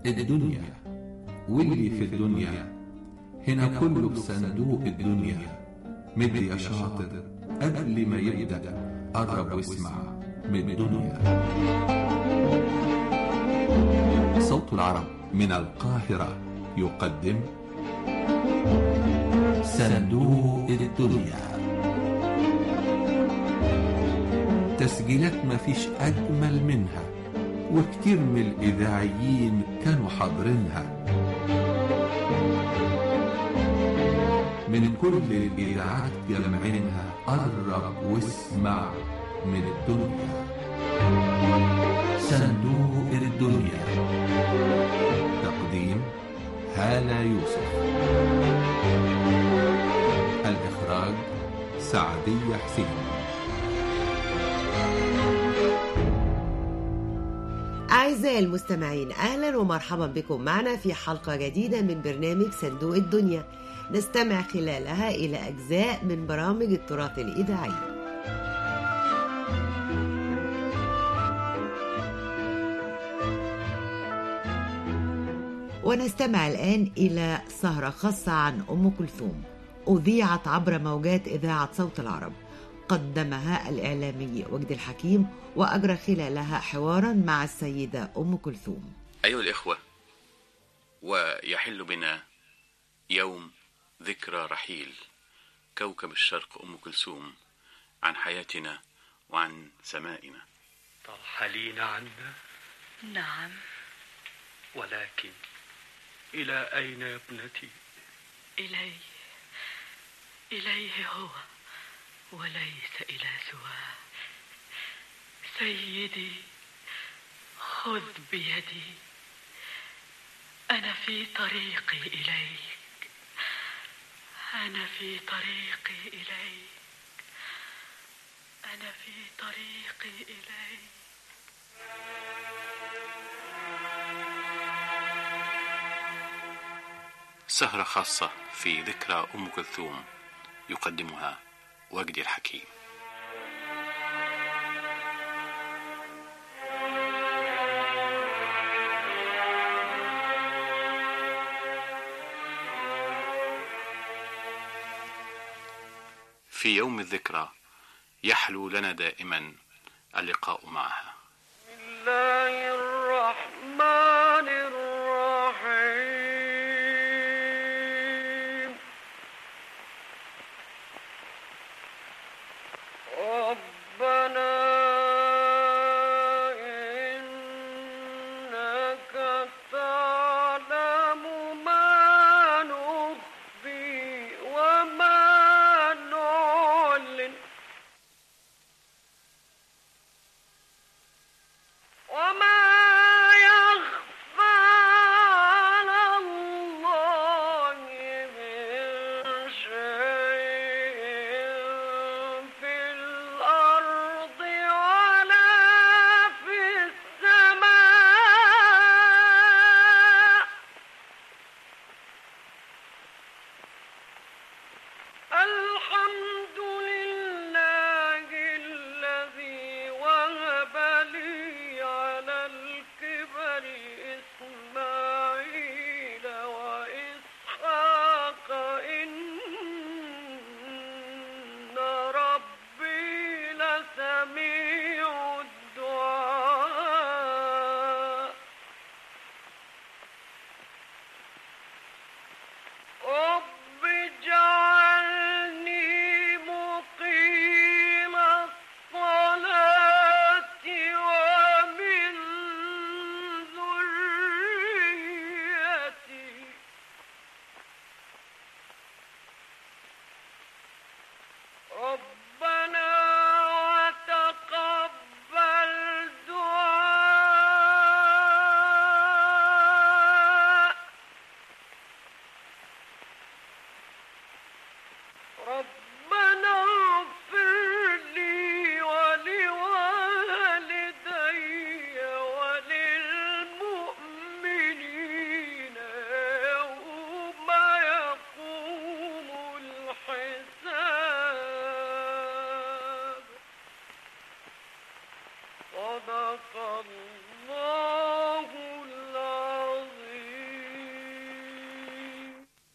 الدنيا واللي في الدنيا هنا كله بصندوق الدنيا مد يا شاطر قبل ما يبدأ قرب واسمع من الدنيا صوت العرب من القاهرة يقدم صندوق الدنيا تسجيلات مفيش أجمل منها وكتير من الإذاعيين كانوا حاضرينها من كل الإذاعات جمعينها قرب واسمع من الدنيا صندوق الدنيا تقديم هالة يوسف الإخراج سعدية حسين أعزائي المستمعين أهلا ومرحبا بكم معنا في حلقة جديدة من برنامج صندوق الدنيا نستمع خلالها إلى أجزاء من برامج التراث الإذاعي ونستمع الآن إلى سهرة خاصة عن أم كلثوم أذيعت عبر موجات إذاعة صوت العرب قدمها الإعلامي وجد الحكيم وأجرى خلالها حوارا مع السيدة أم كلثوم أيها الإخوة ويحل بنا يوم ذكرى رحيل كوكب الشرق أم كلثوم عن حياتنا وعن سمائنا ترحلين عنا نعم ولكن إلى أين يا ابنتي إليه إليه هو وليس إلى سواه سيدي خذ بيدي أنا في طريقي إليك أنا في طريقي إليك أنا في طريقي إليك سهرة خاصة في ذكرى أم كلثوم يقدمها وجدي الحكيم في يوم الذكرى يحلو لنا دائما اللقاء معها الله الرحمن الرحيم ربنا إنك تعلم ما نخفي وما نعلن وما يخفى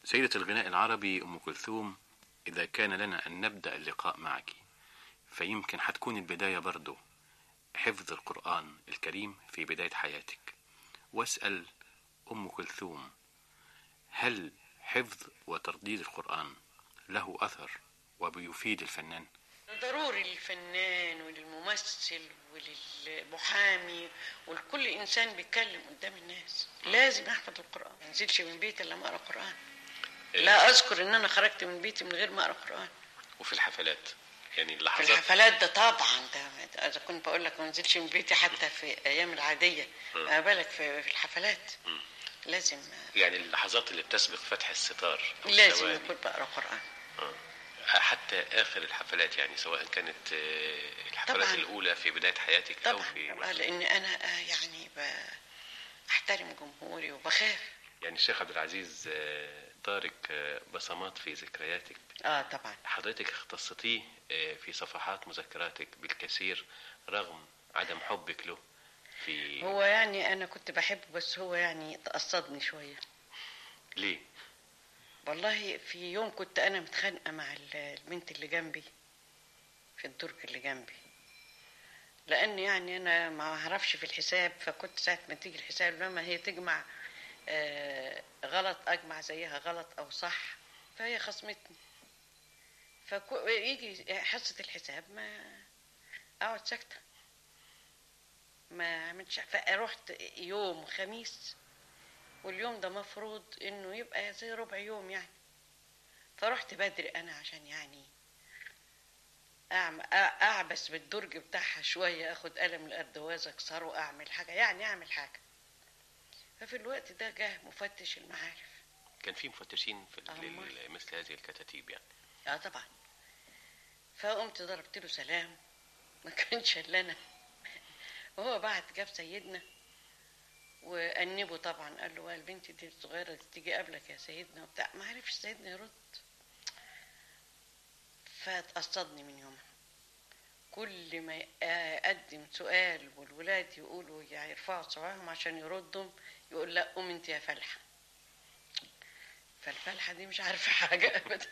سيدة الغناء العربي أم كلثوم إذا كان لنا أن نبدأ اللقاء معك فيمكن حتكون البداية برضو حفظ القرآن الكريم في بداية حياتك واسأل أم كلثوم هل حفظ وترديد القرآن له أثر وبيفيد الفنان ضروري للفنان وللممثل وللمحامي ولكل انسان بيتكلم قدام الناس لازم احفظ القران ما انزلش من بيتي الا لما اقرا قران لا اذكر ان انا خرجت من بيتي من غير ما اقرا قران وفي الحفلات يعني في اللحظات الحفلات ده طبعا ده اذا كنت بقول لك ما انزلش من بيتي حتى في ايام العاديه ما بالك في, في الحفلات لازم يعني اللحظات اللي بتسبق فتح الستار أو لازم الثواني. اكون بقرا قران حتى آخر الحفلات يعني سواء كانت آه، الحفلات طبعاً. الأولى في بداية حياتك أو طبعا في طبعاً، لان انا آه، يعني بحترم جمهوري وبخاف يعني الشيخ عبد العزيز آه، تارك آه، بصمات في ذكرياتك اه طبعا حضرتك اختصتيه آه، في صفحات مذكراتك بالكثير رغم عدم حبك له في هو يعني انا كنت بحبه بس هو يعني تقصدني شويه ليه؟ والله في يوم كنت انا متخانقه مع ال- البنت اللي جنبي في الدرج اللي جنبي لان يعني انا ما اعرفش في الحساب فكنت ساعه ما تيجي الحساب لما هي تجمع آه، غلط اجمع زيها غلط او صح فهي خصمتني فيجي حصه الحساب ما اقعد ساكته ما عملتش فرحت يوم خميس واليوم ده مفروض انه يبقى زي ربع يوم يعني فرحت بدري انا عشان يعني أعم- أ- اعبس بالدرج بتاعها شويه اخد قلم الاردواز اكسره اعمل حاجه يعني اعمل حاجه ففي الوقت ده جه مفتش المعارف كان في مفتشين في آه، لل- أمال. مثل هذه الكتاتيب يعني اه طبعا فقمت ضربت له سلام ما كانش الا انا وهو بعت جاب سيدنا وأنبه طبعا قال له البنت دي الصغيرة دي تيجي قبلك يا سيدنا وبتاع ما عرفش سيدنا يرد فاتقصدني من يومها كل ما أقدم سؤال والولاد يقولوا يعني يرفعوا صباعهم عشان يردوا يقول لا قوم انت يا فلحة فالفلحة دي مش عارفة حاجة أبدا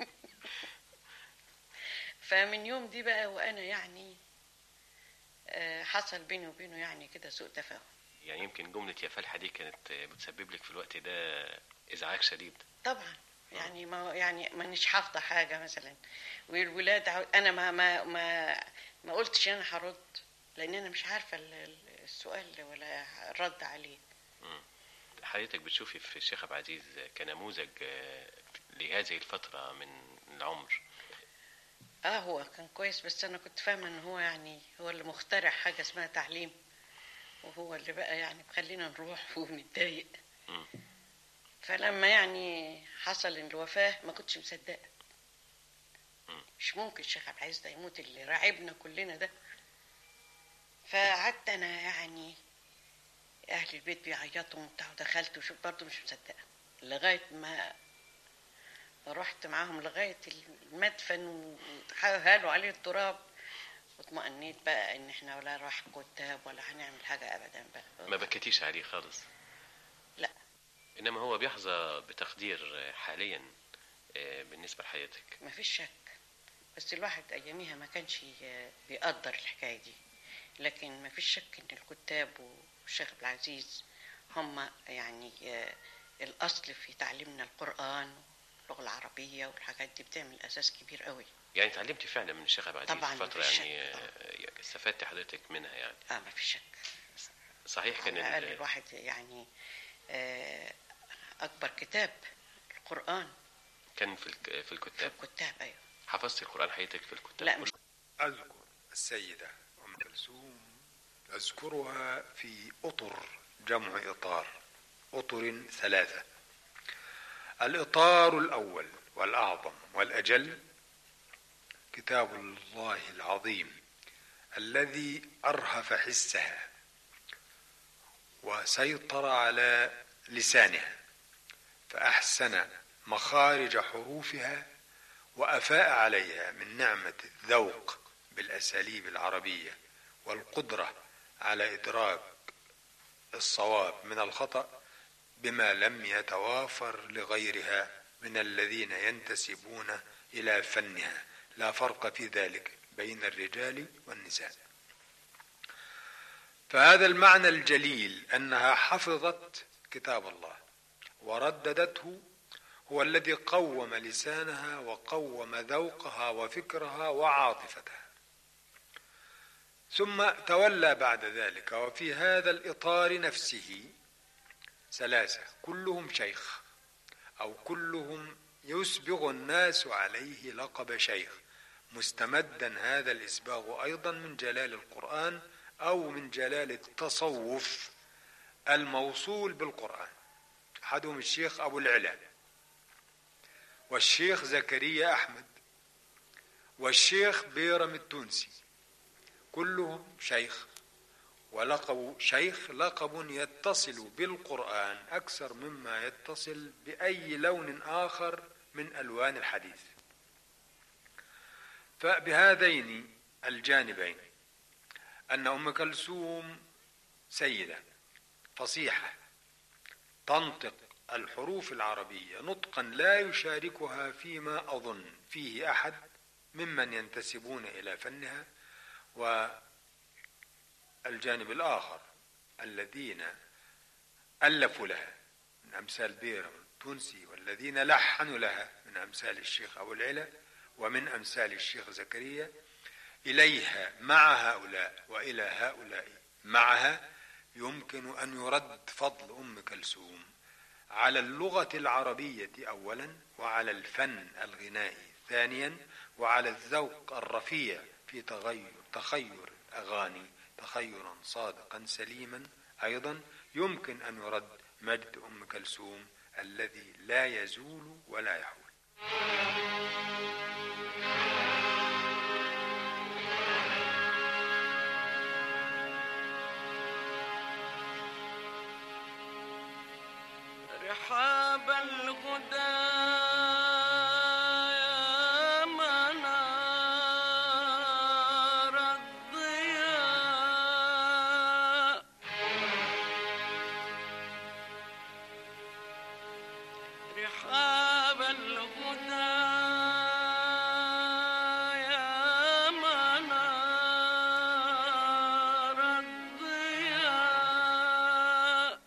فمن يوم دي بقى وأنا يعني آه، حصل بيني وبينه يعني كده سوء تفاهم يعني يمكن جملة يا فلحة دي كانت آه، بتسبب لك في الوقت ده إزعاج شديد طبعا يعني ما يعني مانيش حافظه حاجه مثلا والولاد عاو- انا ما ما ما ما قلتش انا هرد لان انا مش عارفه ال- ال- السؤال ولا الرد عليه حضرتك بتشوفي في الشيخ عبد العزيز كنموذج آه، لهذه الفترة من العمر اه هو كان كويس بس انا كنت فاهمه ان هو يعني هو اللي مخترع حاجه اسمها تعليم وهو اللي بقى يعني مخلينا نروح ونتضايق مم. فلما يعني حصل الوفاه ما كنتش مصدقه مش ممكن الشيخ عبد العزيز ده يموت اللي راعبنا كلنا ده فقعدت انا يعني اهل البيت بيعيطوا وبتاع ودخلت وشوف برضه مش مصدقه لغايه ما رحت معاهم لغايه المدفن وهالوا عليه التراب واطمأنيت بقى ان احنا ولا راح كتاب ولا هنعمل حاجه ابدا بقى ما بكيتيش عليه خالص لا إنما هو بيحظى بتقدير آه، حاليا آه، بالنسبة لحياتك ما فيش شك بس الواحد اياميها ما كانش ي- بيقدر الحكايه دي لكن ما فيش شك ان الكتاب والشيخ عبد العزيز هم يعني آه، الاصل في تعليمنا القران واللغه العربيه والحاجات دي بتعمل اساس كبير قوي يعني اتعلمتي فعلا من الشيخ عبد العزيز طبعاً، فترة مفيش يعني شك. آه، استفدت حضرتك منها يعني اه ما فيش شك صحيح كان على الاقل ال- الواحد يعني آه، اكبر كتاب القران كان في الك- في في الكتاب الكتاب ايوه حفظت القرآن حياتك في الكتاب لا مش أذكر السيدة أم كلثوم أذكرها في أطر جمع إطار أطر ثلاثة الإطار الأول والأعظم والأجل كتاب الله العظيم الذي أرهف حسها وسيطر على لسانها فأحسن مخارج حروفها وافاء عليها من نعمه الذوق بالاساليب العربيه والقدره على ادراك الصواب من الخطا بما لم يتوافر لغيرها من الذين ينتسبون إلى فنها لا فرق في ذلك بين الرجال والنساء فهذا المعنى الجليل أنها حفظت كتاب الله ورددته هو الذي قوم لسانها وقوم ذوقها وفكرها وعاطفتها ثم تولى بعد ذلك وفي هذا الإطار نفسه ثلاثة كلهم شيخ أو كلهم يسبغ الناس عليه لقب شيخ مستمدا هذا الإسباغ أيضا من جلال القرآن أو من جلال التصوف الموصول بالقرآن أحدهم الشيخ أبو العلا والشيخ زكريا أحمد والشيخ بيرم التونسي كلهم شيخ ولقب شيخ لقب يتصل بالقرآن أكثر مما يتصل بأي لون آخر من ألوان الحديث فبهذين الجانبين أن أم كلثوم سيدة فصيحة تنطق الحروف العربية نطقا لا يشاركها فيما أظن فيه أحد ممن ينتسبون إلى فنها والجانب الآخر الذين ألفوا لها من أمثال بيرم التونسي والذين لحنوا لها من أمثال الشيخ أبو العلا ومن أمثال الشيخ زكريا إليها مع هؤلاء وإلى هؤلاء معها يمكن أن يرد فضل أم كلثوم على اللغة العربية أولا وعلى الفن الغنائي ثانيا وعلى الذوق الرفيع في تغير تخير الأغاني تخيرا صادقا سليما أيضا يمكن أن يرد مجد أم كلثوم الذي لا يزول ولا يحول رحاب الهدى يا منار الضياء رحاب الهدى يا منار الضياء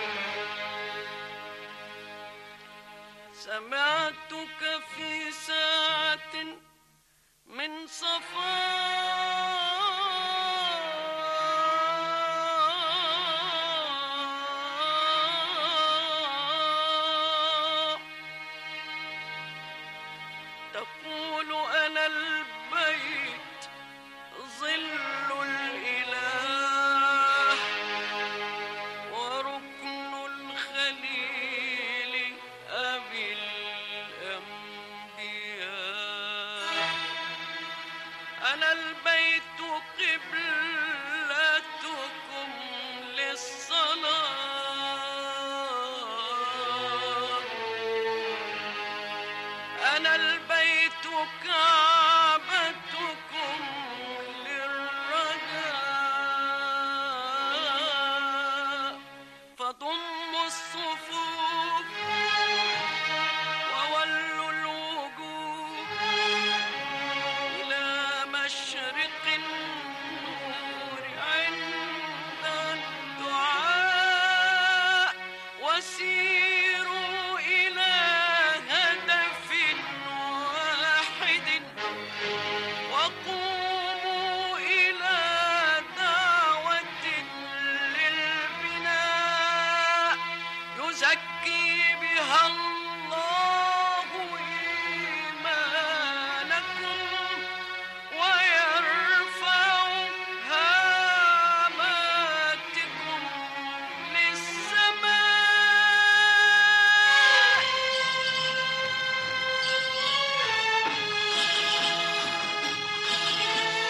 سمعتك في ساعة من صفاء تقول أنا البيت ظل الإله وركن الخليل أبي الأنبياء أنا البيت قبلتكم للصلاة أنا البيت كعبتكم للرجاء فضموا الصفوف وولوا الوجوه إلى مشرق النور عند الدعاء وسيروا إلى هدف واحد وقوموا إلى دعوة للبناء يزكي بها الله إيمانكم ويرفع هاماتكم للسماء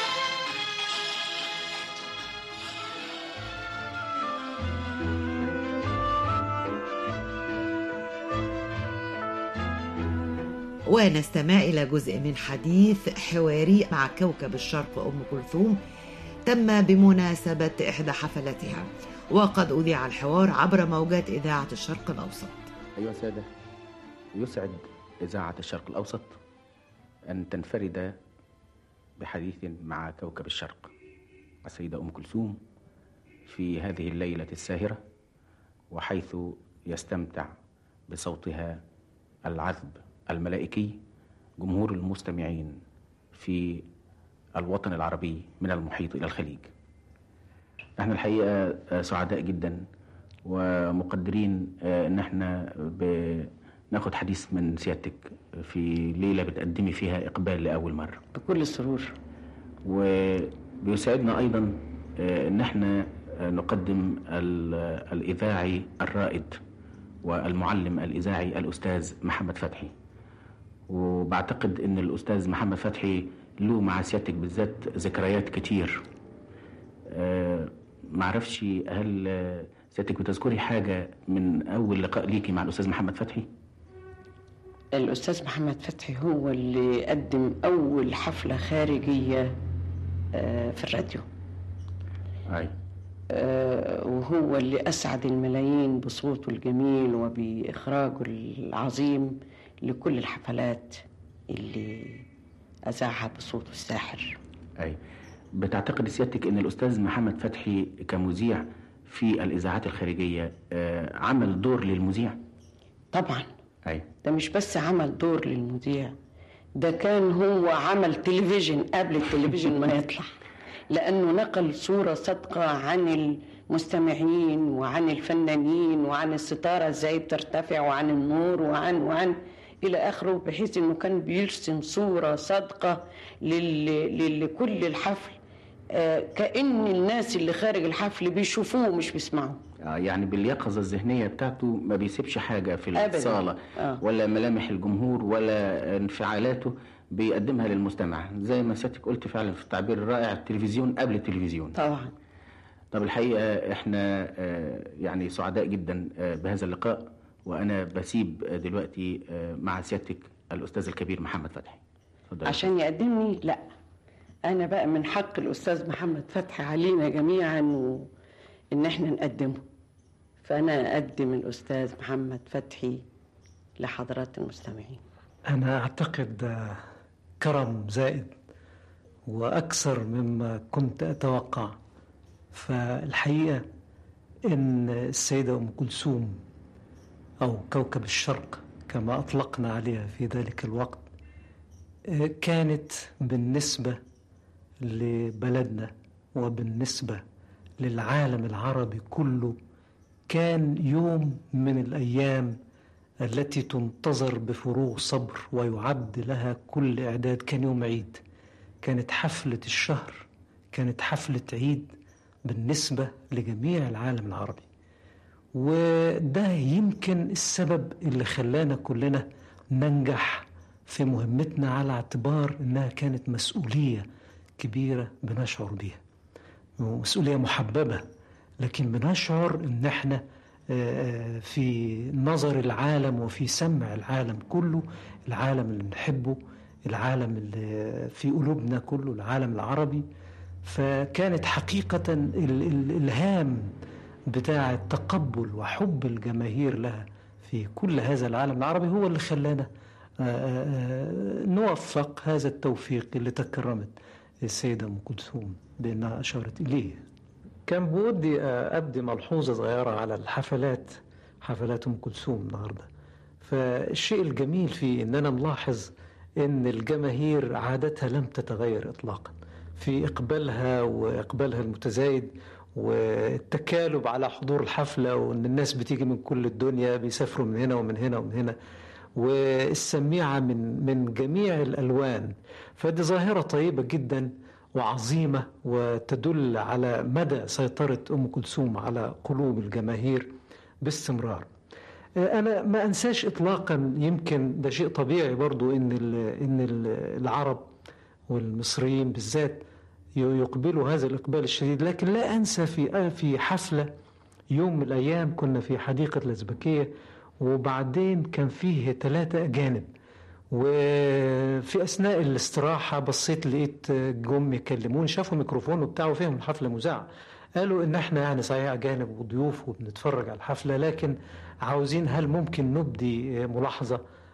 ونستمع إلى جزء من حديث حواري مع كوكب الشرق أم كلثوم تم بمناسبة إحدى حفلاتها وقد أذيع الحوار عبر موجات إذاعة الشرق الأوسط أيها السادة يسعد إذاعة الشرق الأوسط أن تنفرد بحديث مع كوكب الشرق السيدة أم كلثوم في هذه الليلة الساهرة وحيث يستمتع بصوتها العذب الملائكي جمهور المستمعين في الوطن العربي من المحيط إلى الخليج احنا الحقيقة آه، سعداء جدا ومقدرين آه، ان احنا بناخد حديث من سيادتك في ليلة بتقدمي فيها إقبال لأول مرة بكل سرور وبيسعدنا أيضا آه، ان احنا آه، نقدم ال- الإذاعي الرائد والمعلم الإذاعي الأستاذ محمد فتحي وبعتقد ان الأستاذ محمد فتحي له مع سيادتك بالذات ذكريات كتير آه، معرفش هل آه، سيادتك بتذكري حاجة من أول لقاء ليكي مع الأستاذ محمد فتحي؟ الأستاذ محمد فتحي هو اللي قدم أول حفلة خارجية آه، في الراديو أي آه، وهو اللي أسعد الملايين بصوته الجميل وبإخراجه العظيم لكل الحفلات اللي أذاعها بصوته الساحر أي بتعتقد سيادتك ان الأستاذ محمد فتحي كمذيع في الإذاعات الخارجية آه، عمل دور للمذيع؟ طبعا أي ده مش بس عمل دور للمذيع ده كان هو عمل تلفزيون قبل التلفزيون ما يطلع لأنه نقل صورة صادقة عن المستمعين وعن الفنانين وعن الستارة ازاي بترتفع وعن النور وعن وعن إلى آخره بحيث إنه كان بيرسم صورة صادقة لل- لكل الحفل آه، كأن الناس اللي خارج الحفل بيشوفوه مش بيسمعوه آه، يعني باليقظة الذهنية بتاعته ما بيسيبش حاجة في أبداً. الصالة آه. ولا ملامح الجمهور ولا انفعالاته بيقدمها للمستمع زي ما سيادتك قلت فعلا في التعبير الرائع التلفزيون قبل التلفزيون طبعا طب الحقيقة احنا آه، يعني سعداء جدا آه، بهذا اللقاء وأنا بسيب آه، دلوقتي آه، مع سيادتك الأستاذ الكبير محمد فتحي اتفضل. عشان يقدمني لا انا بقى من حق الاستاذ محمد فتحي علينا جميعا و... ان احنا نقدمه فانا اقدم الاستاذ محمد فتحي لحضرات المستمعين أنا أعتقد آه، كرم زائد وأكثر مما كنت أتوقع فالحقيقة إن السيدة أم كلثوم أو كوكب الشرق كما أطلقنا عليها في ذلك الوقت آه، كانت بالنسبة لبلدنا وبالنسبة للعالم العربي كله كان يوم من الأيام التي تنتظر بفروغ صبر ويعد لها كل إعداد كان يوم عيد كانت حفلة الشهر كانت حفلة عيد بالنسبة لجميع العالم العربي وده يمكن السبب اللي خلانا كلنا ننجح في مهمتنا على اعتبار انها كانت مسؤوليه كبيره بنشعر بيها مسؤوليه محببه لكن بنشعر ان احنا آه، في نظر العالم وفي سمع العالم كله العالم اللي بنحبه العالم اللي في قلوبنا كله العالم العربي فكانت حقيقة ال- ال- الإلهام بتاع التقبل وحب الجماهير لها في كل هذا العالم العربي هو اللي خلانا آه، آه، نوفق هذا التوفيق اللي تكرمت السيدة أم كلثوم بأنها أشارت إليه كان بودي أبدي ملحوظة صغيرة على الحفلات حفلات أم كلثوم النهاردة فالشيء الجميل فيه أن أنا ملاحظ أن الجماهير عادتها لم تتغير إطلاقا في إقبالها وإقبالها المتزايد والتكالب على حضور الحفلة وأن الناس بتيجي من كل الدنيا بيسافروا من هنا ومن هنا ومن هنا والسميعة من من جميع الألوان فدي ظاهرة طيبة جدا وعظيمة وتدل على مدى سيطرة أم كلثوم على قلوب الجماهير باستمرار أنا ما أنساش إطلاقا يمكن ده شيء طبيعي برضو إن ال- إن ال- العرب والمصريين بالذات يقبلوا هذا الإقبال الشديد لكن لا أنسى في في حفلة يوم من الأيام كنا في حديقة الأزبكية وبعدين كان فيه ثلاثة أجانب وفي أثناء الاستراحة بصيت لقيت جم يكلموني شافوا الميكروفون وبتاع وفيهم الحفلة مذاعة قالوا إن إحنا يعني صحيح أجانب وضيوف وبنتفرج على الحفلة لكن عاوزين هل ممكن نبدي ملاحظة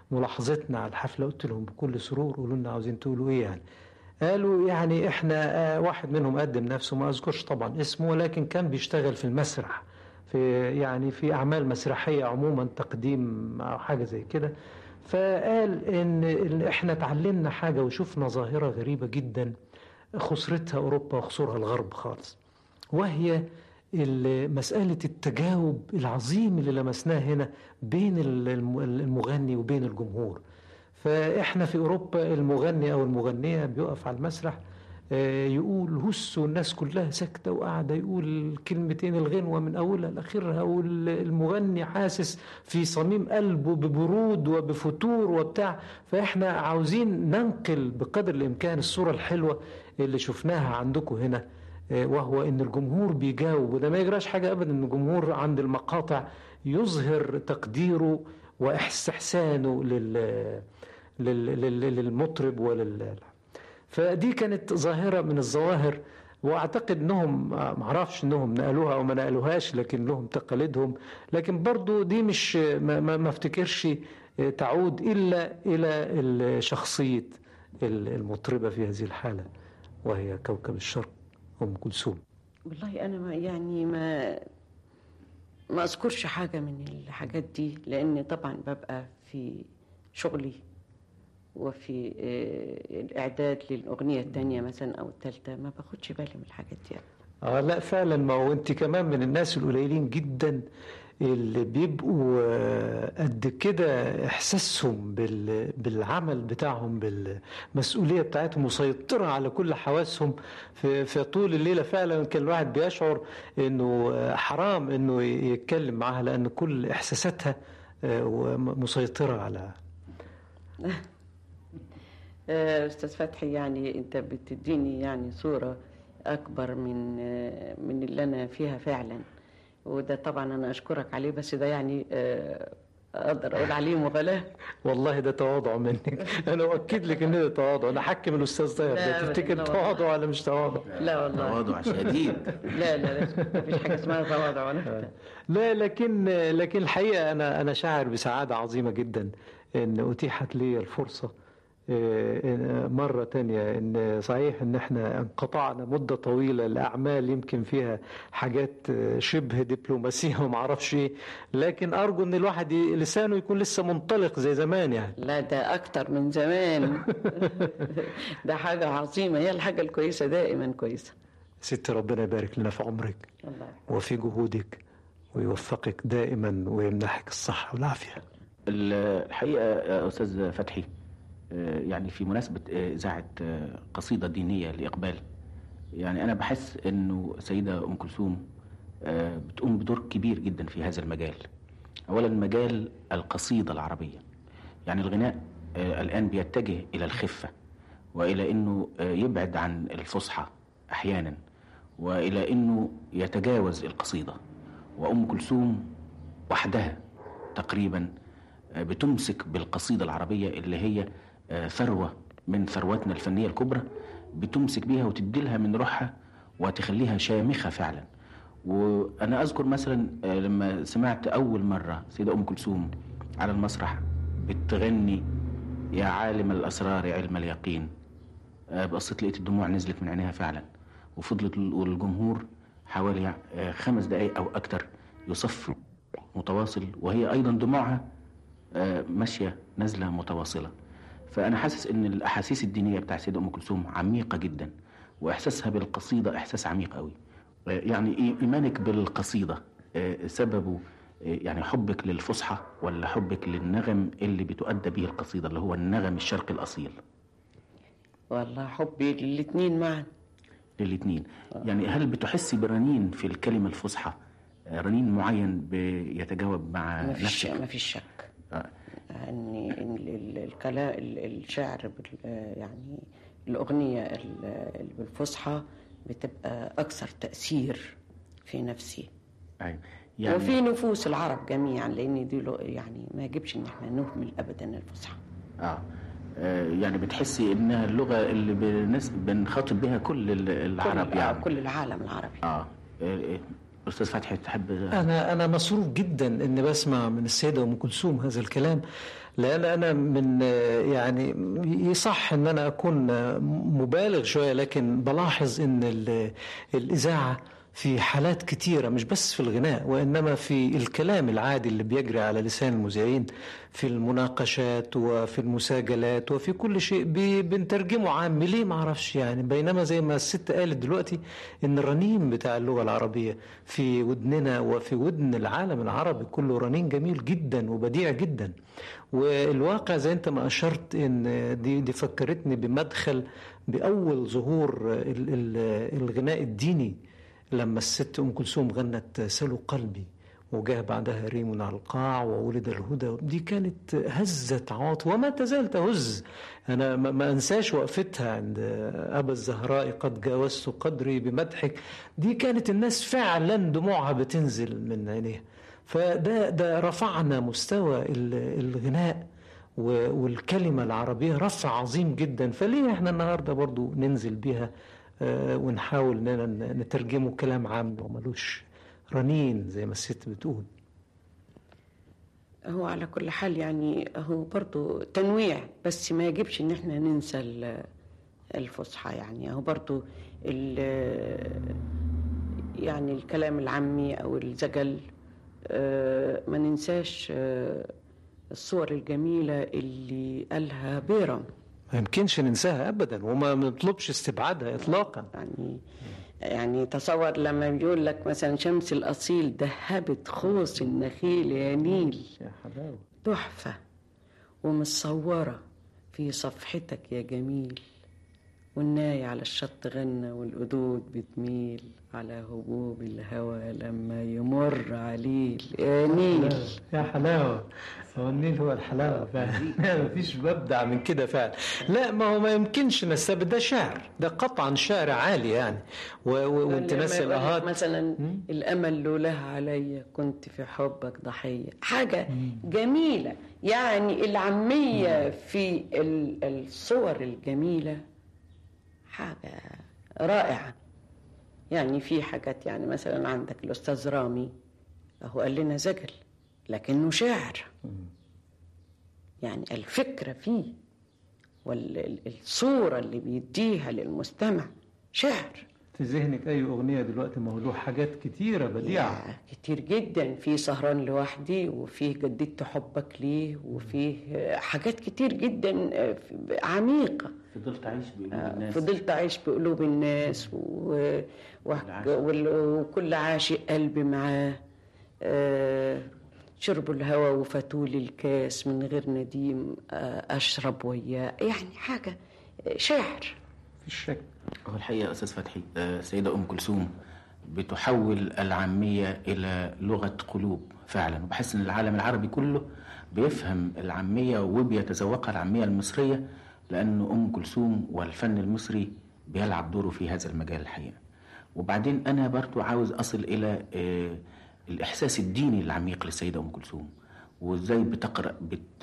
ملاحظتنا على الحفلة قلت لهم بكل سرور قولوا لنا عاوزين تقولوا إيه يعني قالوا يعني إحنا آه، واحد منهم قدم نفسه ما أذكرش طبعا اسمه ولكن كان بيشتغل في المسرح في يعني في أعمال مسرحية عموما تقديم أو حاجة زي كده فقال إن إن إحنا اتعلمنا حاجة وشفنا ظاهرة غريبة جدا خسرتها أوروبا وخسرها الغرب خالص وهي ال- مسألة التجاوب العظيم اللي لمسناه هنا بين ال- الم- المغني وبين الجمهور فإحنا في أوروبا المغني أو المغنية بيقف على المسرح آه، يقول هس والناس كلها ساكتة وقاعدة يقول كلمتين الغنوة من أولها لآخرها والمغني حاسس في صميم قلبه ببرود وبفتور وبتاع فإحنا عاوزين ننقل بقدر الإمكان الصورة الحلوة اللي شفناها عندكم هنا آه، وهو ان الجمهور بيجاوب وده ما يجراش حاجه ابدا ان الجمهور عند المقاطع يظهر تقديره واستحسانه لل لل- لل- للمطرب ولل فدي كانت ظاهره من الظواهر واعتقد انهم آه، معرفش انهم نقلوها او ما نقلوهاش لكن لهم تقاليدهم لكن برضو دي مش ما, ما, ما افتكرش آه، تعود الا الى شخصيه المطربه في هذه الحاله وهي كوكب الشرق ام كلثوم والله انا ما يعني ما ما اذكرش حاجه من الحاجات دي لان طبعا ببقى في شغلي وفي آه، الاعداد للاغنيه الثانيه مثلا او الثالثه ما باخدش بالي من الحاجات دي اه لا فعلا ما هو انت كمان من الناس القليلين جدا اللي بيبقوا آه، قد كده احساسهم بال- بالعمل بتاعهم بالمسؤوليه بتاعتهم مسيطره على كل حواسهم في, في طول الليله فعلا كان الواحد بيشعر انه آه، حرام انه يتكلم معاها لان كل احساساتها آه، وم- مسيطره على آه، استاذ فتحي يعني انت بتديني يعني صوره اكبر من آه، من اللي انا فيها فعلا وده طبعا انا اشكرك عليه بس ده يعني آه، اقدر اقول عليه مغالاه والله ده تواضع منك انا اؤكد لك ان ده تواضع انا حكم الاستاذ طاهر لا ده أبداً، تفتكر لا والله. تواضع ولا مش تواضع لا والله تواضع شديد لا لا لا مفيش حاجه اسمها تواضع ولا بتاع. لا لكن لكن الحقيقه انا انا شاعر بسعاده عظيمه جدا ان اتيحت لي الفرصه آه، إن- مرة تانية إن صحيح إن إحنا انقطعنا مدة طويلة لأعمال يمكن فيها حاجات آه، شبه دبلوماسية ومعرفش إيه لكن أرجو إن الواحد ي- لسانه يكون لسه منطلق زي زمان يعني لا ده اكتر من زمان ده حاجه عظيمه هي الحاجه الكويسه دائما كويسه ست ربنا يبارك لنا في عمرك الله وفي جهودك ويوفقك دائما ويمنحك الصحة والعافية الحقيقة يا أستاذ فتحي آه، يعني في مناسبة آه، إذاعة آه، قصيدة دينية لإقبال يعني أنا بحس إنه سيدة أم كلثوم آه، بتقوم بدور كبير جدا في هذا المجال أولا مجال القصيدة العربية يعني الغناء آه، الآن بيتجه إلى الخفة وإلى إنه آه، يبعد عن الفصحى أحيانا وإلى إنه يتجاوز القصيدة وأم كلثوم وحدها تقريبا آه، بتمسك بالقصيدة العربية اللي هي آه، ثروة من ثرواتنا الفنية الكبرى بتمسك بيها وتدي لها من روحها وتخليها شامخة فعلا وأنا أذكر مثلا آه، لما سمعت أول مرة سيدة أم كلثوم على المسرح بتغني يا عالم الأسرار علم اليقين آه، بصيت لقيت الدموع نزلت من عينيها فعلا وفضلت ال- والجمهور حوالي آه، خمس دقايق أو أكتر يصف متواصل وهي أيضا دموعها آه، ماشية نازلة متواصلة فأنا حاسس إن الأحاسيس الدينية بتاع سيدة أم كلثوم عميقة جدا وإحساسها بالقصيدة إحساس عميق قوي آه، يعني إيه- إيمانك بالقصيدة آه، سببه آه، يعني حبك للفصحى ولا حبك للنغم اللي بتؤدى به القصيدة اللي هو النغم الشرقي الأصيل والله حبي للاثنين معا للاثنين يعني هل بتحسي برنين في الكلمة الفصحى آه، رنين معين بيتجاوب مع ما فيش نفسك ما فيش شك آه. ان ال- ال- الكلام ال- الشعر بال- يعني الاغنيه ال- ال- بالفصحى بتبقى اكثر تاثير في نفسي أيوة. يعني وفي نفوس العرب جميعا لان دي لو- يعني ما يجبش ان احنا نهمل ابدا الفصحى آه. آه يعني بتحسي انها اللغه اللي بنس... بنخاطب بها كل ال- العرب كل, يعني كل العالم العربي آه. آه. استاذ فتحي تحب انا انا مسرور جدا اني بسمع من السيده ام كلثوم هذا الكلام لان انا من يعني يصح ان انا اكون مبالغ شويه لكن بلاحظ ان ال- الاذاعه في حالات كتيرة مش بس في الغناء وإنما في الكلام العادي اللي بيجري على لسان المذيعين في المناقشات وفي المساجلات وفي كل شيء بي- بنترجمه عامي ليه ما اعرفش يعني بينما زي ما الست قالت دلوقتي ان الرنين بتاع اللغة العربية في ودننا وفي ودن العالم العربي كله رنين جميل جدا وبديع جدا والواقع زي انت ما اشرت ان دي دي فكرتني بمدخل باول ظهور ال- ال- الغناء الديني لما الست ام كلثوم غنت سلوا قلبي وجاء بعدها ريم على القاع وولد الهدى دي كانت هزت عواطف وما تزال تهز انا ما ما انساش وقفتها عند ابا الزهراء قد جاوزت قدري بمدحك دي كانت الناس فعلا دموعها بتنزل من عينيها فده ده رفعنا مستوى ال- الغناء و- والكلمة العربية رفع عظيم جدا فليه احنا النهاردة برضو ننزل بيها آه، ونحاول اننا ن- نترجمه كلام عام وملوش رنين زي ما الست بتقول هو على كل حال يعني هو برضو تنويع بس ما يجبش ان احنا ننسى ال- الفصحى يعني هو برضو ال- يعني الكلام العامي او الزجل آه، ما ننساش آه، الصور الجميلة اللي قالها بيرم ما يمكنش ننساها ابدا وما نطلبش استبعادها اطلاقا يعني يعني تصور لما بيقول لك مثلا شمس الأصيل ذهبت خوص النخيل يا نيل يا حلاوة تحفة ومتصورة في صفحتك يا جميل والناي على الشط غنى والقدود بتميل على هبوب الهوى لما يمر عليل يا نيل يا حلاوة هو النيل هو الحلاوة فعلا مفيش ببدع من كده فعلا لا ما هو ما يمكنش نستبد ده شعر ده قطعا شعر عالي يعني و- و- وانت لما ناسي يقول لك الاهات مثلا الامل لولاها عليا كنت في حبك ضحيه حاجه جميله يعني العاميه في ال- الصور الجميله حاجه رائعه يعني في حاجات يعني مثلا عندك الاستاذ رامي هو قال لنا زجل لكنه شعر يعني الفكره فيه والصوره اللي بيديها للمستمع شعر في ذهنك اي اغنية دلوقتي ما هو له حاجات كتيرة بديعة يا كتير جدا في سهران لوحدي وفيه جددت حبك ليه وفيه حاجات كتير جدا عميقة فضلت عايش بقلوب الناس فضلت أعيش بقلوب الناس و... و... وال- وكل عاشق قلبي معاه آه، شربوا الهوى وفاتوا لي الكاس من غير نديم آه، أشرب وياه يعني حاجة آه، شعر في الشك هو الحقيقة أستاذ فتحي آه، السيدة أم كلثوم بتحول العامية إلى لغة قلوب فعلا وبحس إن العالم العربي كله بيفهم العامية وبيتذوقها العامية المصرية لأن أم كلثوم والفن المصري بيلعب دوره في هذا المجال الحقيقة وبعدين أنا برضو عاوز أصل إلى آه، الإحساس الديني العميق للسيدة أم كلثوم وإزاي بتقرأ بت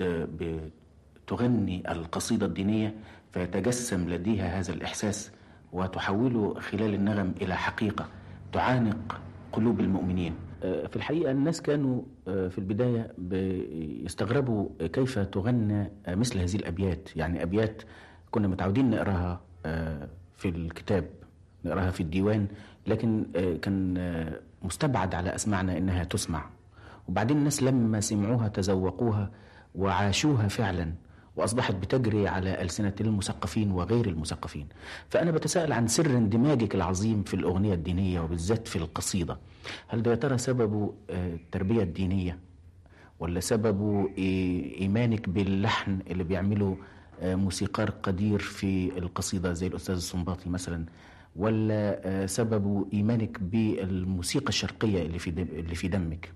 بتغني القصيدة الدينية فيتجسم لديها هذا الإحساس وتحوله خلال النغم إلى حقيقة تعانق قلوب المؤمنين آه، في الحقيقة الناس كانوا آه، في البداية بيستغربوا كيف تغنى آه، مثل هذه الأبيات يعني أبيات كنا متعودين نقراها آه، في الكتاب نقراها في الديوان لكن آه، كان آه، مستبعد على أسماعنا إنها تسمع وبعدين الناس لما سمعوها تذوقوها وعاشوها فعلا وأصبحت بتجري على ألسنة المثقفين وغير المثقفين فأنا بتساءل عن سر اندماجك العظيم في الأغنية الدينية وبالذات في القصيدة هل ده يا ترى سببه آه، التربية الدينية ولا سببه إي- إيمانك باللحن اللي بيعمله آه، موسيقار قدير في القصيدة زي الأستاذ السنباطي مثلا ولا آه، سببه إيمانك بالموسيقى الشرقية اللي في دم اللي في دمك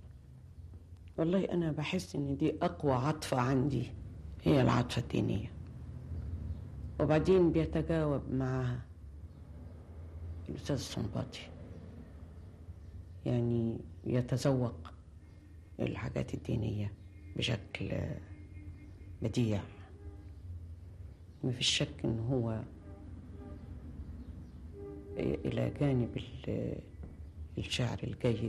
والله أنا بحس إن دي أقوى عاطفة عندي هي العاطفة الدينية وبعدين بيتجاوب معها الأستاذ الصنباطي يعني يتذوق الحاجات الدينية بشكل بديع ما فيش شك إن هو إلى جانب ال- الشعر الجيد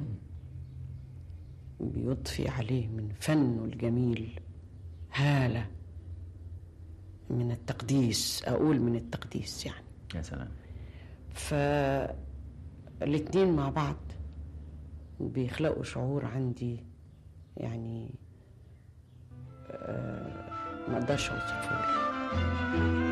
بيضفي عليه من فنه الجميل هالة من التقديس أقول من التقديس يعني يا سلام فالاتنين مع بعض بيخلقوا شعور عندي يعني آه، ما اقدرش اوصفه لك.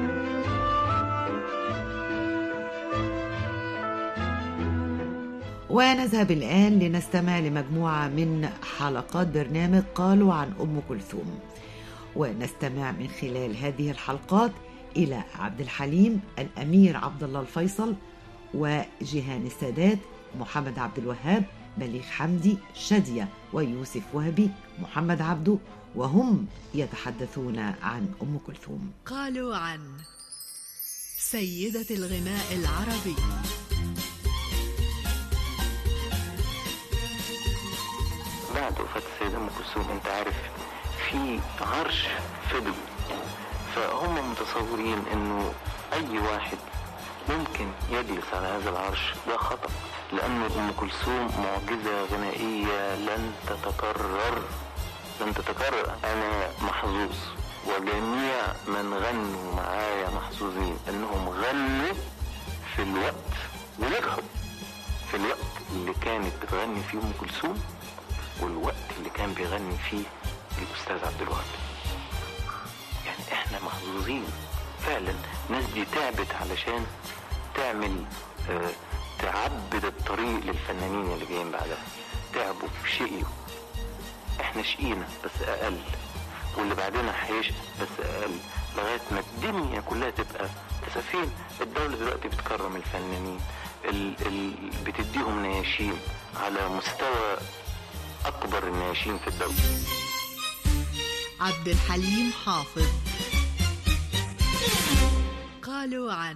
ونذهب الآن لنستمع لمجموعة من حلقات برنامج قالوا عن أم كلثوم ونستمع من خلال هذه الحلقات إلى عبد الحليم الأمير عبد الله الفيصل وجيهان السادات محمد عبد الوهاب بليغ حمدي شادية ويوسف وهبي محمد عبده وهم يتحدثون عن أم كلثوم قالوا عن سيدة الغناء العربي بعد وفاة السيدة أم كلثوم أنت عارف في عرش فضل فهم متصورين إنه أي واحد ممكن يجلس على هذا العرش ده خطأ لأن أم كلثوم معجزة غنائية لن تتكرر لن تتكرر أنا محظوظ وجميع من غنوا معايا محظوظين إنهم غنوا في الوقت ونجحوا في الوقت اللي كانت بتغني فيه أم كلثوم والوقت اللي كان بيغني فيه الأستاذ عبد الوهاب يعني احنا محظوظين فعلا الناس دي تعبت علشان تعمل آه تعبد الطريق للفنانين اللي جايين بعدها تعبوا شقيوا احنا شقينا بس اقل واللي بعدنا هيشقى بس اقل لغايه ما الدنيا كلها تبقى تسافين الدوله دلوقتي بتكرم الفنانين ال ال بتديهم نياشين على مستوى اكبر النياشين في الدوله عبد الحليم حافظ قالوا عن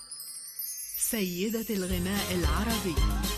سيدة الغناء العربي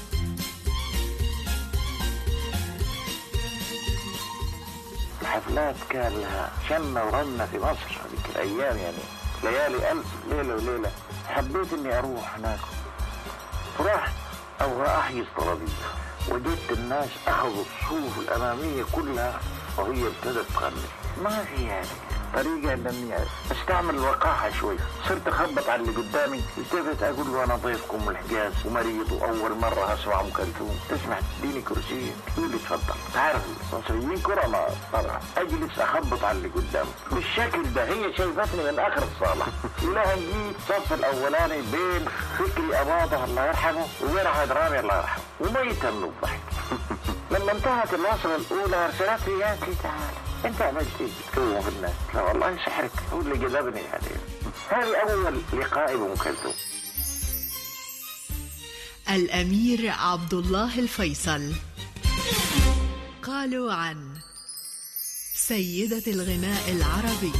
الحفلات كان لها شمة ورنة في مصر هذيك الأيام يعني ليالي ألف ليلة وليلة حبيت إني أروح هناك فرحت أو أحيي الطرابيزة وجدت الناس أخذوا الصفوف الأمامية كلها وهي ابتدت تغني ما في يعني طريقة اني استعمل الوقاحة شوي صرت اخبط على اللي قدامي التفت اقول له انا ضيفكم من الحجاز ومريض واول مرة اسمع ام كلثوم تسمع تديني كرسي يقول لي تفضل تعرف المصريين كرماء طبعا اجلس اخبط على اللي قدامي بالشكل ده هي شايفتني من اخر الصالة لها جيت صف الاولاني بين فكري اباضه الله يرحمه وبين احمد رامي الله يرحمه وميت من الضحك لما انتهت الوصلة الاولى ارسلت لي قالت لي تعال انت عملت ايه بتكلم في الناس لا والله سحرك هو اللي جذبني يعني هذه اول لقائي بام كلثوم الأمير عبد الله الفيصل قالوا عن سيدة الغناء العربي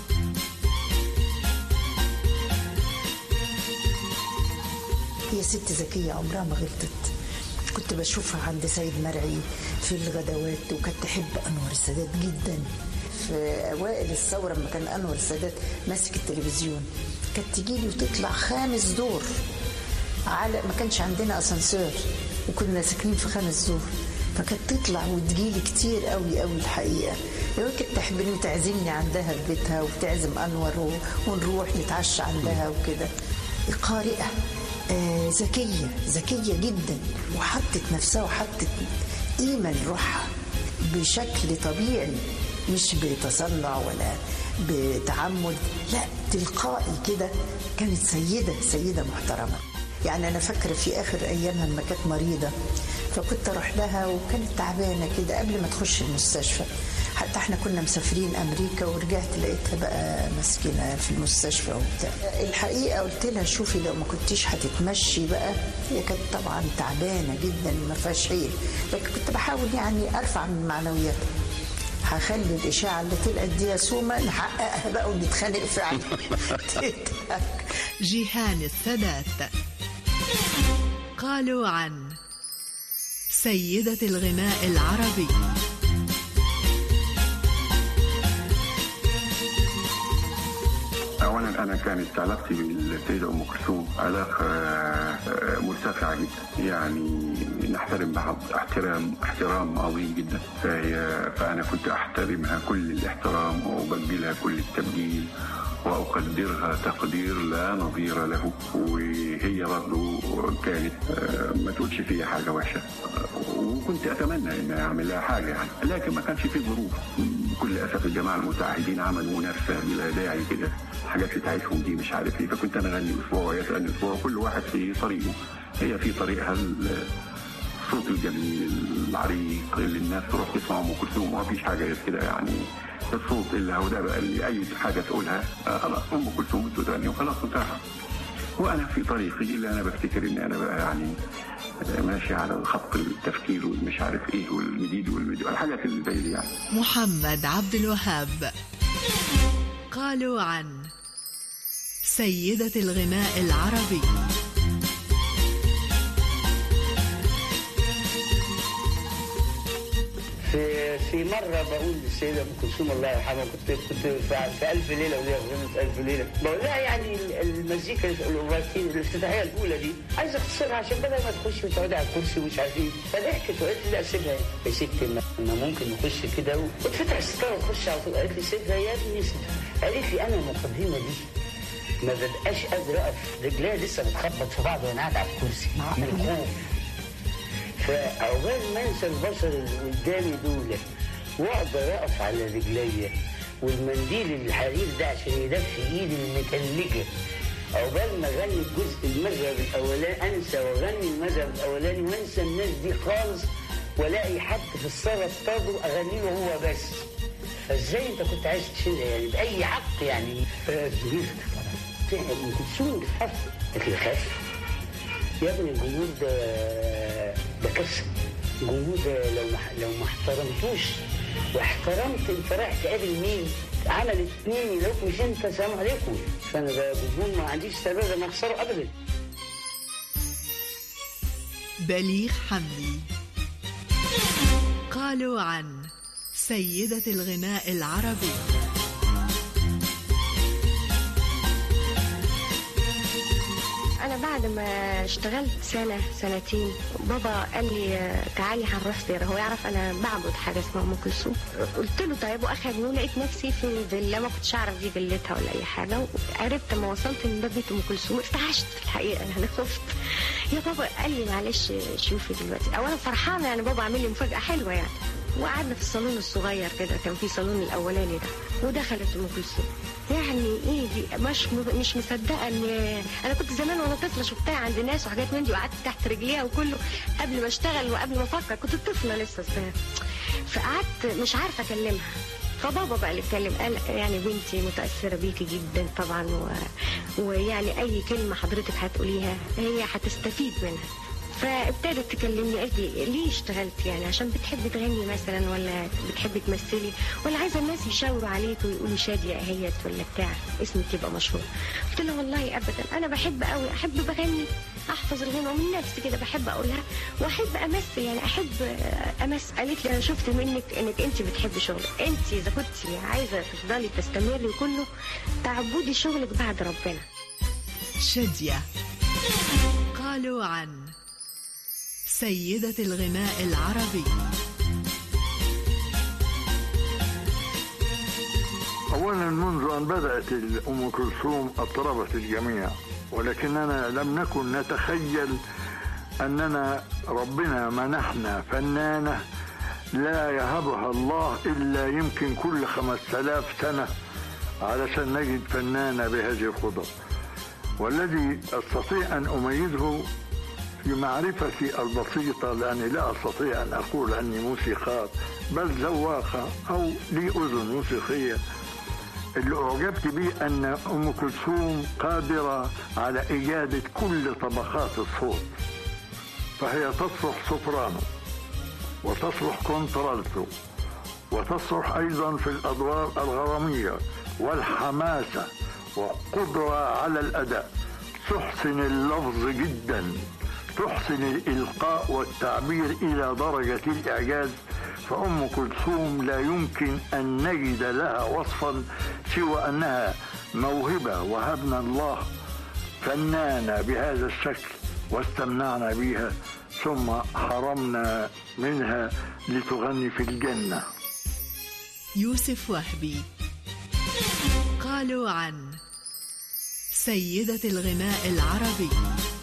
هي ست ذكية عمرها ما غلطت كنت بشوفها عند سيد مرعي في الغدوات وكانت تحب أنور السادات جدا في أوائل الثورة لما كان أنور السادات ماسك التلفزيون كانت تجيلي وتطلع خامس دور على ما كانش عندنا اسانسير وكنا ساكنين في خامس دور فكانت تطلع وتجيلي كتير قوي قوي الحقيقه لو كانت تحبني تعزمني عندها في بيتها وتعزم انور و... ونروح نتعشى عندها وكده قارئه آه ذكيه ذكيه جدا وحطت نفسها وحطت قيمه لروحها بشكل طبيعي مش بتصنع ولا بتعمد لا تلقائي كده كانت سيده سيده محترمه يعني انا فاكره في اخر ايامها لما كانت مريضه فكنت اروح لها وكانت تعبانه كده قبل ما تخش المستشفى حتى احنا كنا مسافرين امريكا ورجعت لقيتها بقى مسكينه في المستشفى وبتاع الحقيقه قلت لها شوفي لو ما كنتيش هتتمشي بقى هي كانت طبعا تعبانه جدا ما فيهاش حيل لكن كنت بحاول يعني ارفع من معنوياتها هخلي الاشاعه اللي طلعت دي سومه نحققها بقى ونتخانق فعلا جيهان السادات قالوا عن سيدة الغناء العربي اولا اولا انا كانت علاقتي بالسيده ام كلثوم علاقه آه، مرتفعه جدا يعني نحترم بعض احترام احترام عظيم جدا فهي فانا كنت احترمها كل الاحترام وابجلها كل التبجيل واقدرها تقدير لا نظير له وهي برضه كانت آه، ما تقولش فيها حاجه وحشه وكنت اتمنى ان اعمل لها حاجه يعني لكن ما كانش في ظروف بكل اسف الجماعه المتعهدين عملوا منافسه بلا داعي كده الحاجات بتاعتهم دي مش عارف ايه فكنت انا اغني اسبوع وهي تغني اسبوع كل واحد في طريقه هي في طريقها ال- الصوت الجميل العريق اللي الناس تروح تسمع ام كلثوم ما فيش حاجه غير كده يعني الصوت اللي هو ده بقى اللي اي حاجه تقولها آه خلاص ام كلثوم بتغني وخلاص انتهى وانا في طريقي اللي انا بفتكر ان انا بقى يعني ماشي على خط التفكير والمش عارف ايه والجديد والفيديو الحاجات اللي زي دي يعني محمد عبد الوهاب قالوا عن سيدة الغناء العربي في في مره بقول للسيده ام كلثوم الله يرحمها كنت كنت في, في الف ليله وليله في الف ليله بقول لها يعني المزيكا الاوفرتين الافتتاحيه الاولى دي عايز اختصرها عشان بدل ما تخش وتقعدي على الكرسي ومش عارف ايه فضحكت وقالت لي لا سيبها يا ستي ما ما ممكن نخش كده و- وتفتح الستاره وتخش على طول قالت لي سيبها يا ابني سيبها قالت لي انا المقدمه دي ما ببقاش قادر اقف رجليها لسه بتخبط في بعض وانا قاعد على الكرسي من الخوف فعقبال ما انسى البشر اللي قدامي دول واقدر اقف على رجليا والمنديل الحرير ده عشان يدفي ايدي المتلجه عقبال ما اغني الجزء المذهب الاولاني انسى واغني المذهب الاولاني وانسى الناس دي خالص والاقي حد في الصاله اصطاده اغني له هو بس فازاي انت كنت عايز تشيلها يعني باي حق يعني فزهقت طبعا ام كلثوم بتخاف قالت لي خاف يا ابني الجمهور ده ده كارثه الجمهور ده لو ما لو ما احترمتوش واحترمت انت رايح تقابل مين؟ عمل اتنين يلاقوك مش انت سلام عليكم فانا ده جمهور ما عنديش استعداد ان اخسره ابدا بليغ حمدي قالوا عن سيدة الغناء العربي انا بعد ما اشتغلت سنه سنتين بابا قال لي آه، تعالي هنروح زياره هو يعرف انا بعبد حاجه اسمها ام كلثوم قلت له طيب واخدني لقيت نفسي في فيلا ما كنتش اعرف دي فيلتها ولا اي حاجه وعرفت لما وصلت ان ده بيت ام كلثوم ارتعشت في الحقيقه انا خفت يا بابا قال لي معلش شوفي دلوقتي اولا فرحانه يعني بابا عامل لي مفاجاه حلوه يعني وقعدنا في الصالون الصغير كده كان في صالون الاولاني ده ودخلت ام كلثوم يعني ايه دي مش مش مصدقه ان انا كنت زمان وانا طفله شفتها عند ناس وحاجات من دي وقعدت تحت رجليها وكله قبل ما اشتغل وقبل ما افكر كنت طفله لسه صغيره فقعدت مش عارفه اكلمها فبابا بقى اللي اتكلم قال يعني بنتي متاثره بيكي جدا طبعا و... ويعني اي كلمه حضرتك هتقوليها هي هتستفيد منها فابتدت تكلمني قالت لي ليه اشتغلت يعني عشان بتحبي تغني مثلا ولا بتحبي تمثلي ولا عايزه الناس يشاوروا عليك ويقولوا شاديه اهيت ولا بتاع اسمك يبقى مشهور قلت لها والله ابدا انا بحب قوي احب بغني احفظ الغنى من نفسي كده بحب اقولها واحب امثل يعني احب امثل قالت لي انا شفت منك انك انت بتحبي شغلك انت اذا كنت عايزه تفضلي تستمري كله تعبدي شغلك بعد ربنا شادية قالوا عن سيدة الغناء العربي أولا منذ أن بدأت أم كلثوم اضطربت الجميع ولكننا لم نكن نتخيل أننا ربنا منحنا فنانة لا يهبها الله إلا يمكن كل خمس آلاف سنة علشان نجد فنانة بهذه القدرة والذي أستطيع أن أميزه في معرفتي البسيطة لأني لا أستطيع أن أقول أني موسيقار بل ذواقة أو لي أذن موسيقية اللي أعجبت به أن أم كلثوم قادرة على إجادة كل طبقات الصوت فهي تصلح سوبرانو وتصلح كونترالتو وتصلح أيضا في الأدوار الغرامية والحماسة وقدرة على الأداء تحسن اللفظ جدا تحسن الإلقاء والتعبير إلى درجة الإعجاز فأم كلثوم لا يمكن أن نجد لها وصفا سوى أنها موهبة وهبنا الله فنانة بهذا الشكل واستمنعنا بها ثم حرمنا منها لتغني في الجنة يوسف وهبي قالوا عن سيدة الغناء العربي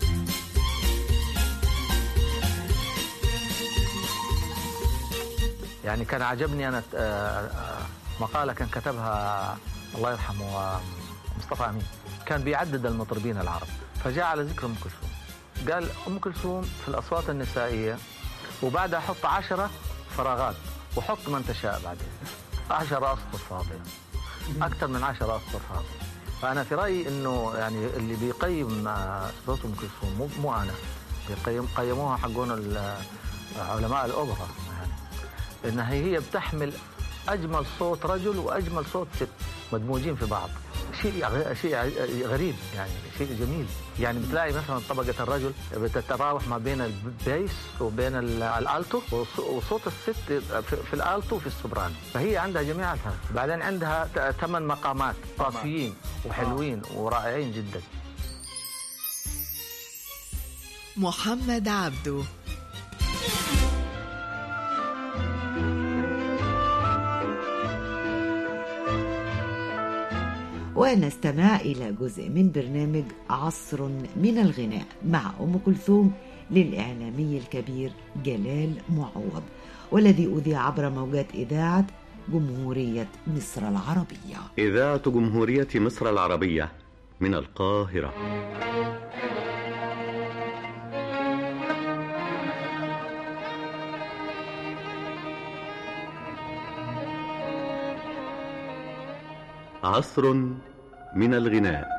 يعني كان عجبني انا آه، آه، مقاله كان كتبها الله يرحمه آه، مصطفى امين كان بيعدد المطربين العرب فجاء على ذكر ام كلثوم قال ام كلثوم في الاصوات النسائيه وبعدها حط عشرة فراغات وحط من تشاء بعدين عشرة اسطر فاضيه اكثر من عشرة اسطر فاضيه فانا في رايي انه يعني اللي بيقيم آه، صوت ام كلثوم مو مو انا بيقيم قيموها حقون ال- علماء الاوبرا يعني انها هي بتحمل اجمل صوت رجل واجمل صوت ست مدموجين في بعض شيء غ- شيء ع- غريب يعني شيء جميل يعني بتلاقي مثلا طبقة الرجل بتتراوح ما بين البيس وبين ال- الالتو وص- وصوت الست في- في الالتو وفي السوبرانو فهي عندها جميعها بعدين عندها ت- ثمان مقامات صافيين وحلوين ورائعين جدا محمد عبده ونستمع إلى جزء من برنامج عصر من الغناء مع أم كلثوم للإعلامي الكبير جلال معوض والذي أذيع عبر موجات إذاعة جمهورية مصر العربية إذاعة جمهورية مصر العربية من القاهرة عصر من الغناء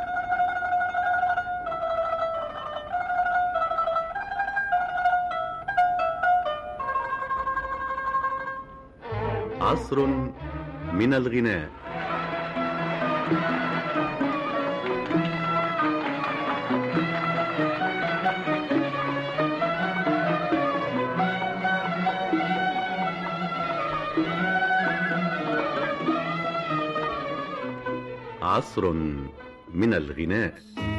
عصر من الغناء عصر من الغناء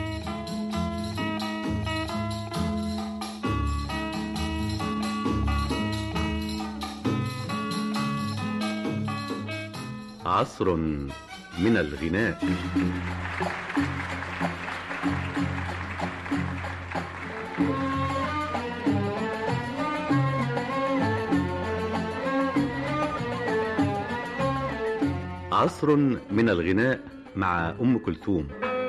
عصر من الغناء عصر من الغناء مع ام كلثوم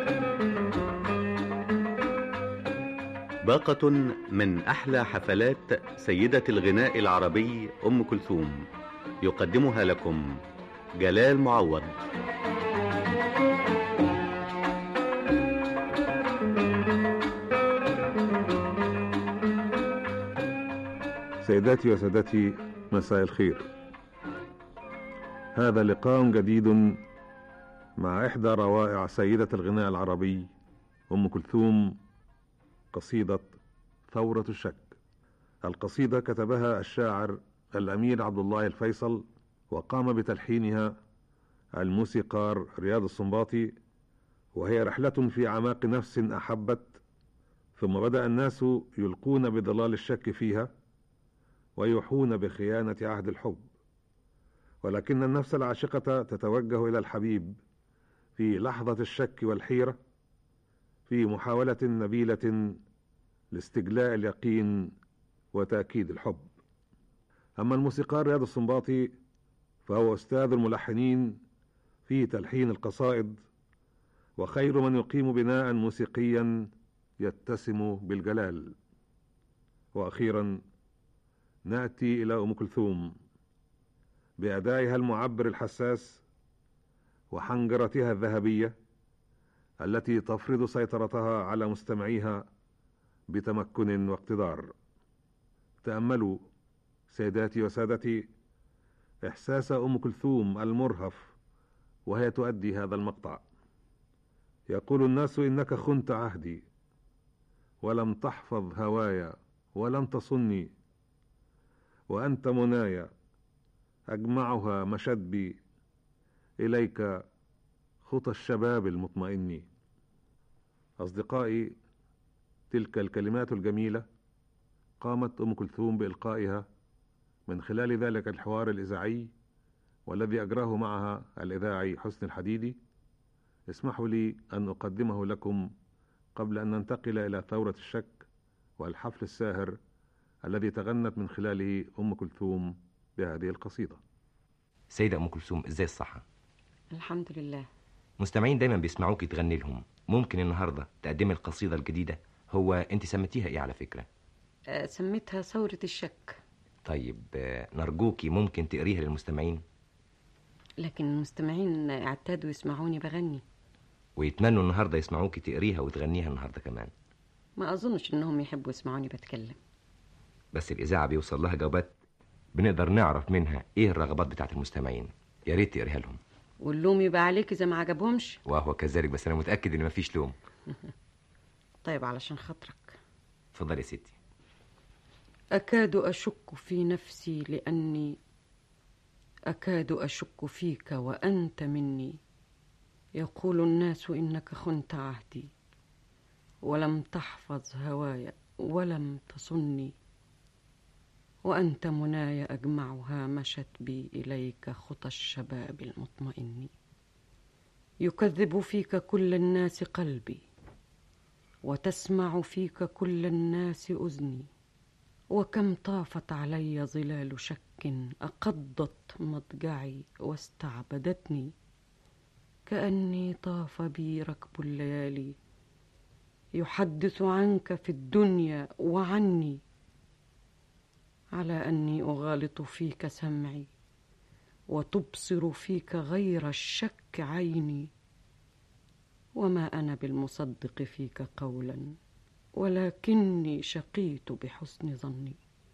باقة من احلى حفلات سيدة الغناء العربي ام كلثوم يقدمها لكم جلال معوض سيداتي وسادتي مساء الخير هذا لقاء جديد مع إحدى روائع سيدة الغناء العربي أم كلثوم قصيدة ثورة الشك القصيدة كتبها الشاعر الأمير عبد الله الفيصل وقام بتلحينها الموسيقار رياض السنباطي وهي رحلة في أعماق نفس أحبت ثم بدأ الناس يلقون بضلال الشك فيها ويوحون بخيانة عهد الحب ولكن النفس العاشقة تتوجه إلى الحبيب في لحظة الشك والحيرة في محاولة نبيلة لاستجلاء اليقين وتأكيد الحب أما الموسيقار رياض السنباطي فهو أستاذ الملحنين في تلحين القصائد وخير من يقيم بناء موسيقيا يتسم بالجلال وأخيرا ناتي الى ام كلثوم بادائها المعبر الحساس وحنجرتها الذهبيه التي تفرض سيطرتها على مستمعيها بتمكن واقتدار تاملوا سيداتي وسادتي احساس ام كلثوم المرهف وهي تؤدي هذا المقطع يقول الناس انك خنت عهدي ولم تحفظ هوايا ولم تصني وأنت منايا أجمعها مشد بي إليك خطى الشباب المطمئن أصدقائي تلك الكلمات الجميلة قامت أم كلثوم بإلقائها من خلال ذلك الحوار الإذاعي والذي أجراه معها الإذاعي حسن الحديدي اسمحوا لي أن أقدمه لكم قبل أن ننتقل إلى ثورة الشك والحفل الساهر الذي تغنت من خلاله أم كلثوم بهذه القصيدة سيدة أم كلثوم إزاي الصحة؟ الحمد لله مستمعين دايما بيسمعوكي تغني لهم ممكن النهاردة تقدمي القصيدة الجديدة هو أنت سميتيها إيه على فكرة؟ آه، سميتها ثورة الشك طيب آه، نرجوكي ممكن تقريها للمستمعين لكن المستمعين اعتادوا يسمعوني بغني ويتمنوا النهاردة يسمعوكي تقريها وتغنيها النهاردة كمان ما أظنش إنهم يحبوا يسمعوني بتكلم بس الإذاعة بيوصل لها جوابات بنقدر نعرف منها إيه الرغبات بتاعت المستمعين يا ريت تقريها لهم واللوم يبقى عليك إذا ما عجبهمش وهو كذلك بس أنا متأكد إن مفيش لوم طيب علشان خاطرك اتفضلي يا ستي أكاد أشك في نفسي لأني أكاد أشك فيك وأنت مني يقول الناس إنك خنت عهدي ولم تحفظ هواي ولم تصني وأنت مناي أجمعها مشت بي إليك خطى الشباب المطمئن يكذب فيك كل الناس قلبي وتسمع فيك كل الناس أذني وكم طافت علي ظلال شك أقضت مضجعي واستعبدتني كأني طاف بي ركب الليالي يحدث عنك في الدنيا وعني على أني أغالط فيك سمعي وتبصر فيك غير الشك عيني وما أنا بالمصدق فيك قولا ولكني شقيت بحسن ظني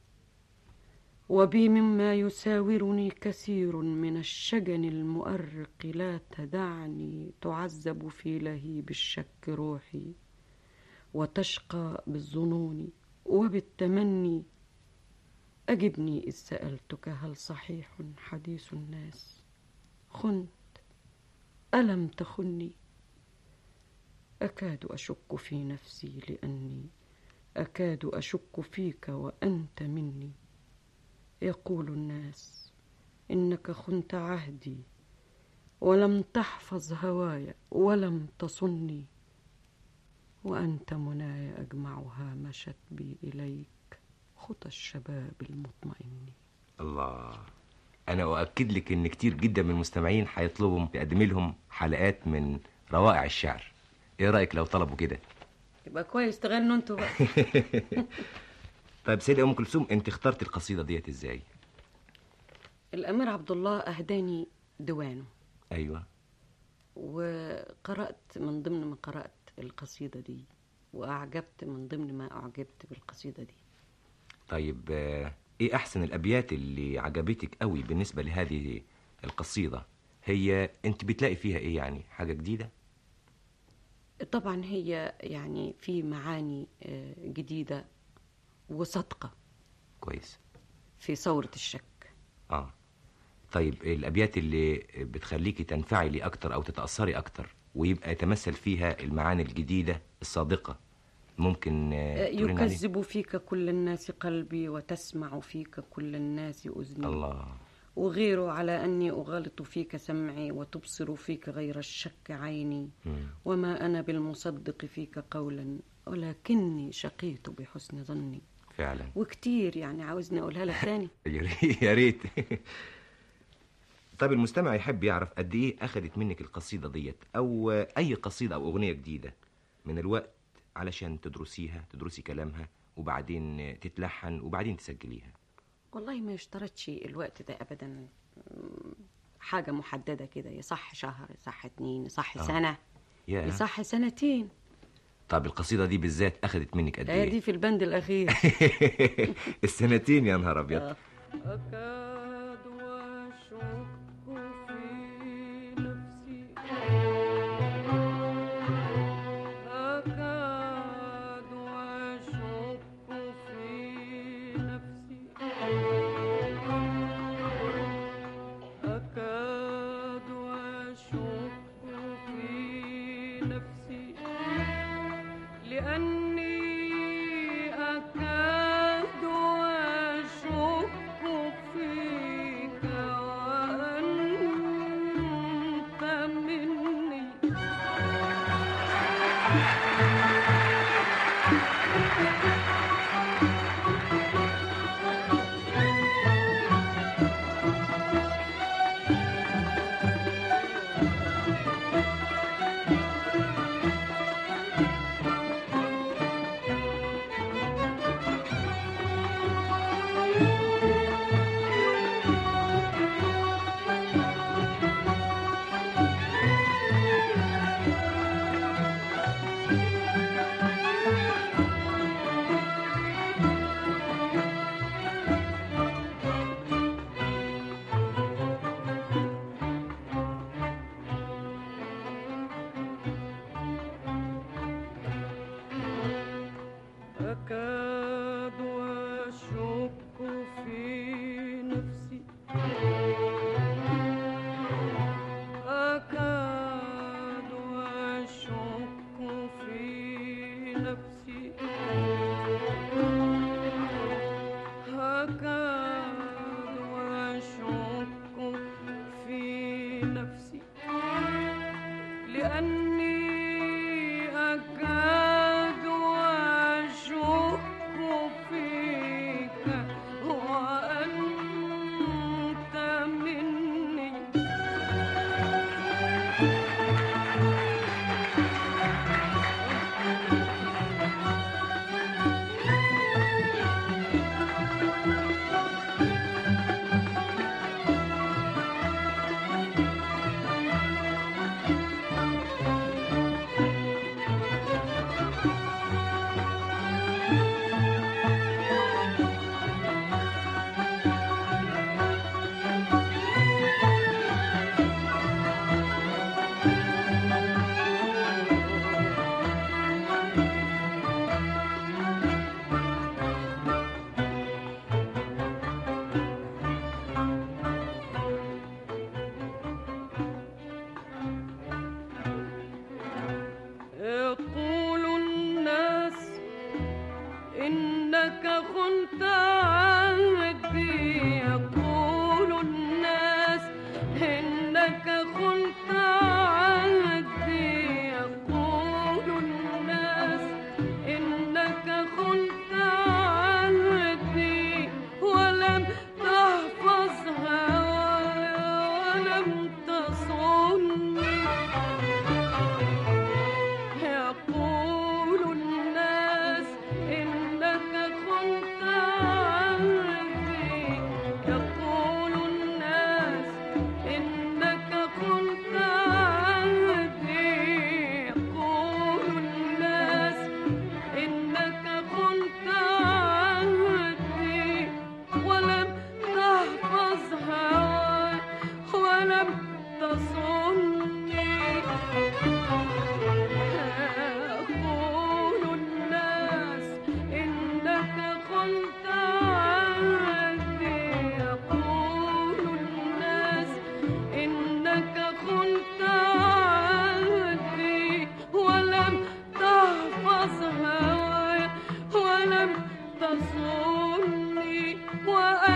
وبي مما يساورني كثير من الشجن المؤرق لا تدعني تعذب في لهيب الشك روحي وتشقى بالظنون وبالتمني أجبني إذ سألتك هل صحيح حديث الناس خنت ألم تخني أكاد أشك في نفسي لأني أكاد أشك فيك وأنت مني يقول الناس إنك خنت عهدي ولم تحفظ هواي ولم تصني وأنت مناي أجمعها مشت بي إليك خطى الشباب المطمئن الله أنا أؤكد لك إن كتير جدا من المستمعين هيطلبوا تقدمي لهم حلقات من روائع الشعر إيه رأيك لو طلبوا كده؟ يبقى كويس تغنوا انتوا بقى طيب سيدة أم كلثوم أنت اخترت القصيدة ديت إزاي؟ الأمير عبد الله أهداني ديوانه أيوه وقرأت من ضمن ما قرأت القصيدة دي وأعجبت من ضمن ما أعجبت بالقصيدة دي طيب آه، إيه أحسن الأبيات اللي عجبتك قوي بالنسبة لهذه القصيدة؟ هي أنت بتلاقي فيها إيه يعني؟ حاجة جديدة؟ طبعا هي يعني في معاني آه، جديدة وصدقة كويس في ثورة الشك اه طيب الابيات اللي بتخليكي تنفعلي اكتر او تتاثري اكتر ويبقى يتمثل فيها المعاني الجديده الصادقه ممكن آه، آه، تقولي لنا عليها؟ يكذب فيك كل الناس قلبي وتسمع فيك كل الناس أذني الله وغيره على أني أغالط فيك سمعي وتبصر فيك غير الشك عيني مم. وما أنا بالمصدق فيك قولا ولكني شقيت بحسن ظني فعلا وكتير يعني عاوزني أقولها لك تاني يا ريت- يا ريت طيب المستمع يحب يعرف قد ايه اخذت منك القصيده ديت او اي قصيده او اغنيه جديده من الوقت علشان تدرسيها تدرسي كلامها وبعدين تتلحن وبعدين تسجليها والله ما يشترطش الوقت ده أبدا مم، حاجة محددة كده يصح شهر يصح اتنين يصح آه. سنة يا يصح سنتين طب القصيده دي بالذات اخذت منك قد هي ايه دي في البند الأخير السنتين يا نهار ابيض أكاد وأشك في نفسي أكاد وأشك في نفسي أكاد وأشك في إنك خنت عهدي يقول الناس إنك خنت عهدي يقول الناس إنك خنت عهدي ولم تحفظها ولم تصني يقول الناس إنك خنت عهدي يقول الناس إنك خنت عهدي يقول الناس إنك خنت عهدي ولم تحفظها ولم تصني يقول الناس إنك خنت عهدي يقول الناس إنك خنت عهدي ولم تحفظها ولم تصني وأنا